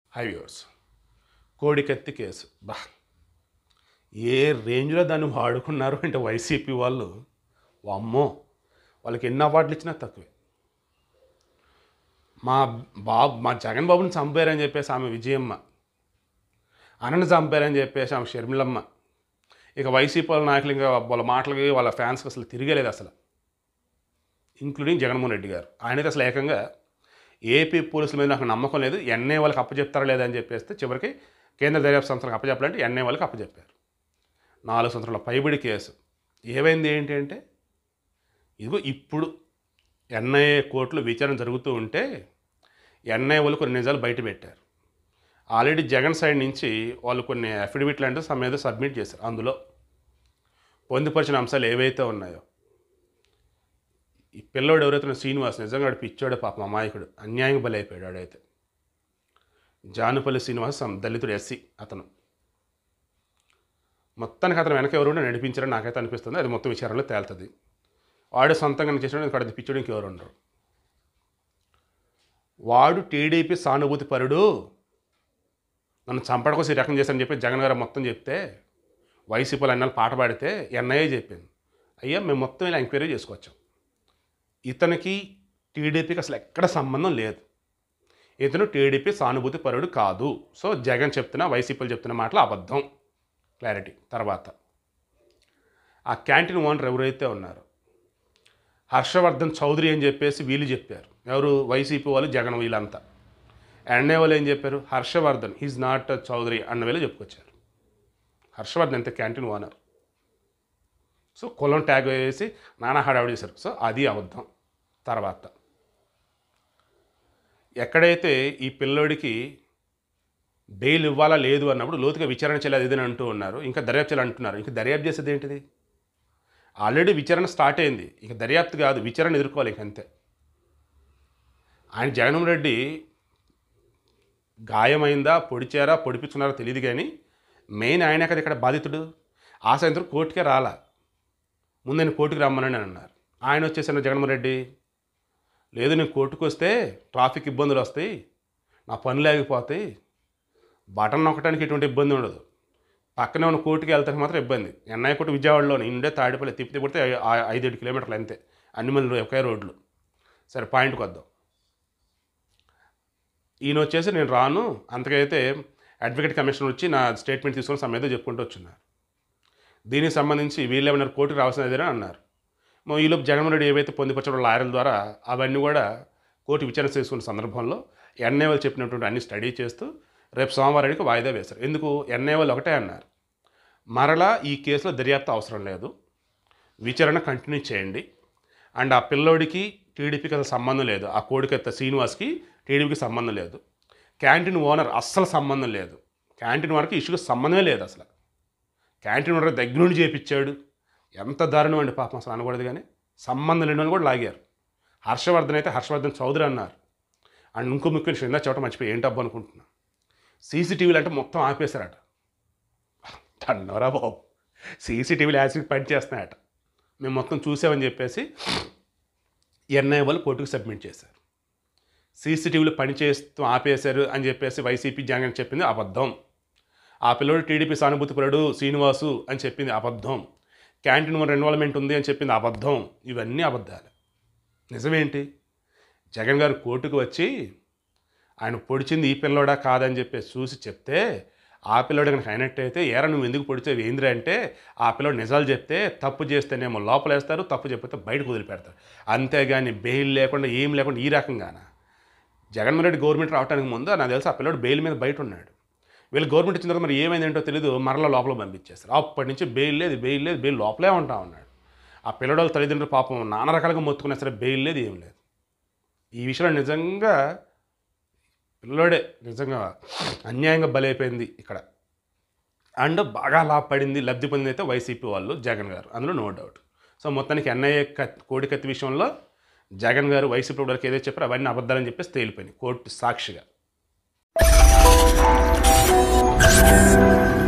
హైవ్యూర్స్ కోడికత్తి కేసు బా ఏ రేంజ్లో దాన్ని వాడుకున్నారు అంటే వైసీపీ వాళ్ళు అమ్మో వాళ్ళకి ఎన్ని అవార్డులు ఇచ్చినా తక్కువే మా బాబు మా జగన్ బాబుని చంపారని చెప్పేసి ఆమె విజయమ్మ అన్నని చంపారని చెప్పేసి ఆమె షర్మిలమ్మ ఇక వైసీపీ వాళ్ళ నాయకులు ఇంకా వాళ్ళ మాటలకి వాళ్ళ ఫ్యాన్స్కి అసలు తిరగలేదు అసలు ఇంక్లూడింగ్ జగన్మోహన్ రెడ్డి గారు ఆయనైతే అసలు ఏకంగా ఏపీ పోలీసుల మీద నాకు నమ్మకం లేదు ఎన్ఐ వాళ్ళకి అప్పచెప్తారా లేదా అని చెప్పేస్తే చివరికి కేంద్ర దర్యాప్తు సంస్థలకు అప్పచెప్పాలంటే ఎన్ఐ వాళ్ళకి అప్పచెప్పారు నాలుగు సంవత్సరాల పైబడి కేసు ఏమైంది ఏంటి అంటే ఇదిగో ఇప్పుడు ఎన్ఐఏ కోర్టులో విచారణ జరుగుతూ ఉంటే ఎన్ఐ వాళ్ళు కొన్ని నిజాలు బయట పెట్టారు ఆల్రెడీ జగన్ సైడ్ నుంచి వాళ్ళు కొన్ని అఫిడవిట్లు అంటే సమ్ ఏదో సబ్మిట్ చేశారు అందులో పొందుపరిచిన అంశాలు ఏవైతే ఉన్నాయో ఈ పిల్లోడు ఎవరైతే ఉన్నాడో శ్రీనివాస్ నిజంగా వాడు పిచ్చోడే పాపం అమాయకుడు అన్యాయంగా బలైపోయాడు వాడైతే జానుపల్లి శ్రీనివాస్ some దళితుడు ఎస్సీ అతను మొత్తానికి అతను వెనక ఎవరు నడిపించారని నాకైతే అనిపిస్తుంది అది మొత్తం విచారణలో తేలుతుంది వాడు సొంతంగా చేసిన ఇక్కడ పిచ్చోడు ఇంకెవరు ఉండరు వాడు టీడీపీ సానుభూతి పరుడు నన్ను చంపడం కోసం ఈ రకం చేశారని చెప్పి జగన్ గారు మొత్తం చెప్తే వైసీపీలో అన్నాళ్ళు పాట పాడితే ఎన్ఐఏ చెప్పింది అయ్యా మేము మొత్తం ఇలా ఎంక్వైరీ చేసుకోవచ్చాం ఇతనికి టీడీపీకి అసలు ఎక్కడ సంబంధం లేదు ఇతను టీడీపీ సానుభూతి పరుడు కాదు సో జగన్ చెప్తున్న వైసీపీలు చెప్తున్న మాటలు అబద్ధం క్లారిటీ తర్వాత ఆ క్యాంటీన్ ఓనర్ ఎవరైతే ఉన్నారో హర్షవర్ధన్ చౌదరి అని చెప్పేసి వీళ్ళు చెప్పారు ఎవరు వైసీపీ వాళ్ళు జగన్ వీళ్ళంతా ఎన్ఏ వాళ్ళు ఏం చెప్పారు హర్షవర్ధన్ హీజ్ నాట్ చౌదరి అన్న వేళ చెప్పుకొచ్చారు హర్షవర్ధన్ ఎంత క్యాంటీన్ ఓనర్ సో కులం ట్యాగ్ వేసి నానా హడావిడి చేశారు సో అది అబద్ధం తర్వాత ఎక్కడైతే ఈ పిల్లోడికి బెయిల్ ఇవ్వాలా లేదు అన్నప్పుడు లోతుగా విచారణ చేయాలి ఇది అని అంటూ ఉన్నారు ఇంకా దర్యాప్తు చేయాలి అంటున్నారు ఇంకా దర్యాప్తు చేసేది ఏంటిది ఆల్రెడీ విచారణ స్టార్ట్ అయింది ఇక దర్యాప్తు కాదు విచారణ ఎదుర్కోవాలి ఇంక అంతే ఆయన జగన్మోహన్ రెడ్డి గాయమైందా పొడిచారా పొడిపించున్నారా తెలియదు కానీ మెయిన్ ఆయన కదా ఇక్కడ బాధితుడు ఆ సాయంత్రం కోర్టుకే రాలా ముందు నేను కోర్టుకు రమ్మనని అన్నారు ఆయన వచ్చేసిన జగన్మోహన్ రెడ్డి లేదు నేను కోర్టుకు వస్తే ట్రాఫిక్ ఇబ్బందులు వస్తాయి నా పనులు ఆగిపోతాయి బటన్ నొక్కడానికి ఎటువంటి ఇబ్బంది ఉండదు పక్కనే ఉన్న కోర్టుకి వెళ్తానికి మాత్రం ఇబ్బంది ఎన్ఐ కోర్టు విజయవాడలోనే ఇండే తాడిపల్లి తిప్పితే కొడితే ఐ- ఐ- ఐదేడు కిలోమీటర్లు అంతే అన్ని మంది ఒకే రోడ్లు సరే పాయింట్కి వద్దాం ఈయన వచ్చేసి నేను రాను అంతకైతే అడ్వకేట్ కమిషన్ వచ్చి నా స్టేట్మెంట్ తీసుకొని సమేదో చెప్పుకుంటూ వచ్చున్నారు దీనికి సంబంధించి వీళ్ళు ఏమన్నారు కోర్టుకు రావాల్సినది అని అన్నారు మా ఈలోపు జగన్మోహన్ రెడ్డి ఏవైతే పొందుపరచడం లాయర్ల ద్వారా అవన్నీ కూడా కోర్టు విచారణ చేసుకున్న సందర్భంలో ఎన్ఐ వాళ్ళు చెప్పినటువంటి అన్ని స్టడీ చేస్తూ రేపు సోమవారానికి వాయిదా వేశారు ఎందుకు ఎన్ఐ వాళ్ళు ఒకటే అన్నారు మరలా ఈ కేసులో దర్యాప్తు అవసరం లేదు విచారణ కంటిన్యూ చేయండి అండ్ ఆ పిల్లోడికి టీడీపీకి అసలు సంబంధం లేదు ఆ కోడికెత్త శ్రీనివాస్కి టీడీపీకి సంబంధం లేదు క్యాంటీన్ ఓనర్ అస్సలు సంబంధం లేదు క్యాంటీన్ ఓనర్కి ఇష్యూకి సంబంధమే లేదు అసలు క్యాంటీన్ ఓనర్ దగ్గర నుండి చేపించాడు ఎంత దారుణం అండి పాపం అసలు అనకూడదు కానీ సంబంధం లేని వాళ్ళు కూడా లాగారు హర్షవర్ధన్ అయితే హర్షవర్ధన్ చౌదరి అన్నారు అండ్ ఇంకో ముఖ్య విషయం ఇందా చోట మర్చిపోయి ఏంటబ్బా అనుకుంటున్నా సీసీటీవీలు అంటే మొత్తం ఆపేశారట అన్నవరా బాబు సీసీటీవీలు యాసిడ్ పని చేస్తున్నాయట మేము మొత్తం చూసామని చెప్పేసి ఎన్ఐ వాళ్ళు కోర్టుకు సబ్మిట్ చేశారు సీసీటీవీలు పనిచేస్తూ ఆపేశారు అని చెప్పేసి వైసీపీ జగన్ చెప్పింది అబద్ధం ఆ పిల్లోడు టీడీపీ సానుభూతిపరుడు శ్రీనివాసు అని చెప్పింది అబద్ధం క్యాంటీన్ వన్ ఎన్వాల్వ్మెంట్ ఉంది అని చెప్పింది అబద్ధం ఇవన్నీ అబద్ధాలు నిజమేంటి జగన్ గారు కోర్టుకు వచ్చి ఆయన పొడిచింది ఈ పిల్లోడా కాదని చెప్పేసి చూసి చెప్తే ఆ పిల్లోడు కనుక అయినట్టయితే ఏరా నువ్వు ఎందుకు పొడిచావు ఏంద్రా అంటే ఆ పిల్లోడు నిజాలు చెప్తే తప్పు చేస్తేనేమో లోపలేస్తారు తప్పు చెప్పితే బయటకు వదిలిపెడతారు అంతేగాని బెయిల్ లేకుండా ఏం లేకుండా ఈ రకంగానా జగన్మోహన్ రెడ్డి గవర్నమెంట్ రావడానికి ముందు నాకు తెలిసి ఆ పిల్లోడు బెయిల్ మీద బయట ఉన్నాడు వీళ్ళు గవర్నమెంట్ ఇచ్చిన తర్వాత మరి ఏమైందేంటో తెలియదు మరలా లోపల పంపించేస్తారు అప్పటి నుంచి బెయిల్ లేదు బెయిల్ లేదు బెయిల్ లోపలే ఉంటా ఉన్నాడు ఆ పిల్లడు వాళ్ళ తల్లిదండ్రులు పాపం నానా రకాలుగా మొత్తుకున్నా సరే బెయిల్ లేదు ఏం లేదు ఈ విషయంలో నిజంగా పిల్లోడే నిజంగా అన్యాయంగా బలైపోయింది ఇక్కడ అండ్ బాగా లాభపడింది లబ్ధి పొందింది అయితే వైసీపీ వాళ్ళు జగన్ గారు అందులో నో డౌట్ సో మొత్తానికి ఎన్ఐఏ కత్ కోడికత్తి విషయంలో జగన్ గారు వైసీపీ వాళ్ళకి ఏదైతే చెప్పారో అవన్నీ అబద్ధాలని చెప్పేసి తేలిపోయినాయి కోర్టు సాక్షిగా